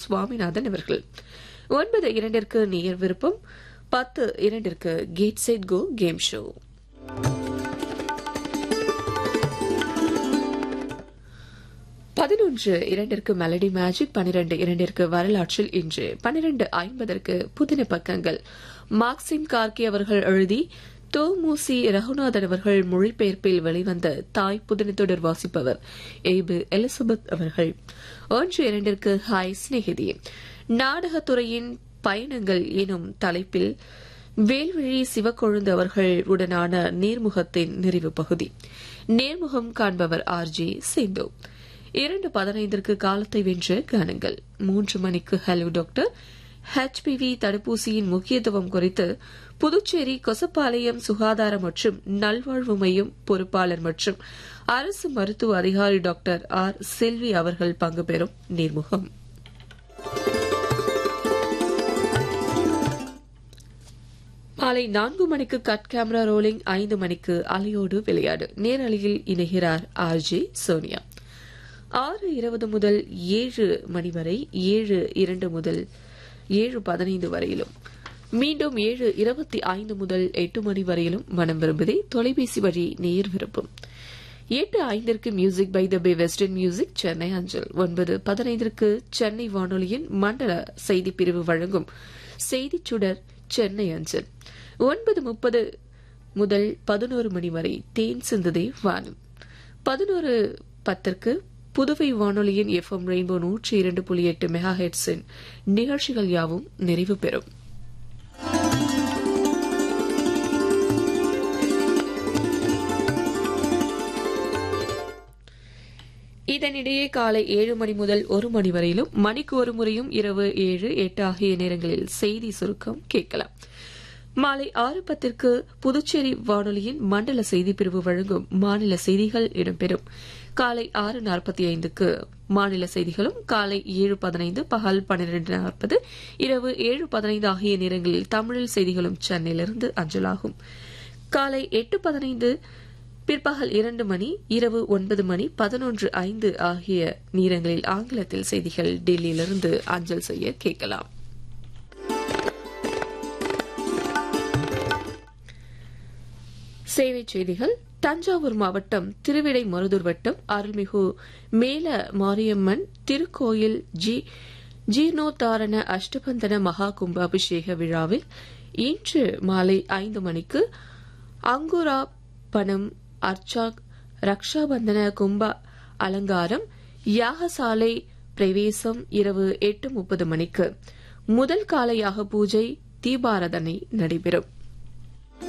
சுவாமிநாதன் அவர்கள் ஒன்பது இரண்டிற்கு நேயர் விருப்பம் பத்து இரண்டிற்கு get set go game show பதினொன்று இரண்டிற்கு மெலடி மேஜிக் பனிரெண்டு இரண்டிற்கு வரலாற்றில் இன்று பனிரெண்டு ஐம்பதற்கு புதின பக்கங்கள் மார்க்சிம் கார்கி அவர்கள் எழுதி தோமுசி ரகுநாதன் அவர்கள் மொழிபெயர்ப்பில் வெளிவந்த தாய் புதினத்தொடர் வாசிப்பவர் ஏபு எலிசபெத் அவர்கள் ஒன்று இரண்டிற்கு ஹாய் சிநேகிதி நாடகத்துறையின் பயணங்கள் எனும் தலைப்பில் வேல்விழி சிவக்கொழுந்து அவர்கள் உடனான நேர்முகத்தின் நிறைவு பகுதி நேர்முகம் காண்பவர் ஆர் ஜே சிந்து இரண்டு பதினைந்திற்கு காலத்தை வென்ற கானங்கள் மூன்று மணிக்கு ஹலோ டாக்டர் ஹெச்பிவி தடுப்பூசியின் முக்கியத்துவம் குறித்து புதுச்சேரி கொசப்பாளையம் சுகாதார மற்றும் நல்வாழ்வு மையம் பொறுப்பாளர் மற்றும் அரசு மருத்துவ அதிகாரி டாக்டர் ஆர் செல்வி அவர்கள் பங்கு பெறும் நேர்முகம் மாலை நான்கு மணிக்கு கட் கேமரா ரோலிங் ஐந்து மணிக்கு அலையோடு விளையாடு நேரலையில் இணைகிறார் ஆர் ஜே சோனியா ஆறு இருபது முதல் ஏழு மணி வரை ஏழு இரண்டு முதல் ஏழு பதினைந்து வரையிலும் மீண்டும் ஏழு இருபத்தி ஐந்து முதல் எட்டு மணி வரையிலும் மனம் விரும்புதே தொலைபேசி வழி நேர் விருப்பம் எட்டு ஐந்திற்கு music by the bay western music Chennai அஞ்சல் ஒன்பது பதினைந்திற்கு சென்னை வானொலியின் மண்டல செய்தி பிரிவு வழங்கும் செய்திச் சுடர் சென்னை அஞ்சல் ஒன்பது முப்பது முதல் பதினோரு மணி வரை தேன் சிந்ததே வானம் பதினோரு பத்திற்கு புதுவை வானொலியின் எஃப்எம் ரெயின்போ நூற்றி இரண்டு புள்ளி எட்டு மெகா ஹெட்ஸின் நிகழ்ச்சிகள் யாவும் நிறைவு பெறும் இதனிடையே காலை ஏழு மணி முதல் ஒரு மணி வரையிலும் மணிக்கு ஒரு முறையும் இரவு ஏழு எட்டு ஆகிய நேரங்களில் செய்தி சுருக்கம் கேட்கலாம் மாலை ஆறு பத்திற்கு புதுச்சேரி வானொலியின் மண்டல செய்தி பிரிவு வழங்கும் மாநில செய்திகள் இடம்பெறும் காலை ஆறு நாற்பத்தி ஐந்துக்கு மாநில செய்திகளும் காலை ஏழு பதினைந்து பகல் பன்னிரண்டு நாற்பது இரவு ஏழு பதினைந்து ஆகிய நேரங்களில் தமிழில் செய்திகளும் சென்னையிலிருந்து அஞ்சலாகும் காலை எட்டு பதினைந்து பிற்பகல் இரண்டு மணி இரவு ஒன்பது மணி பதினொன்று ஐந்து ஆகிய நேரங்களில் ஆங்கிலத்தில் செய்திகள் டெல்லியிலிருந்து அஞ்சல் செய்ய கேட்கலாம் சேவை செய்திகள் தஞ்சாவூர் மாவட்டம் திருவிடை மருதூர் வட்டம் அருள்மிகு மேல மாரியம்மன் திருக்கோயில் ஜி ஜீர்ணோத்தாரண அஷ்டபந்தன மகா கும்பாபிஷேக விழாவில் இன்று மாலை ஐந்து மணிக்கு அங்குரா பணம் அர்ச்சா ரக்ஷாபந்தன கும்ப அலங்காரம் யாகசாலை பிரவேசம் இரவு எட்டு முப்பது மணிக்கு முதல் கால யாக பூஜை தீபாரதனை நடைபெறும்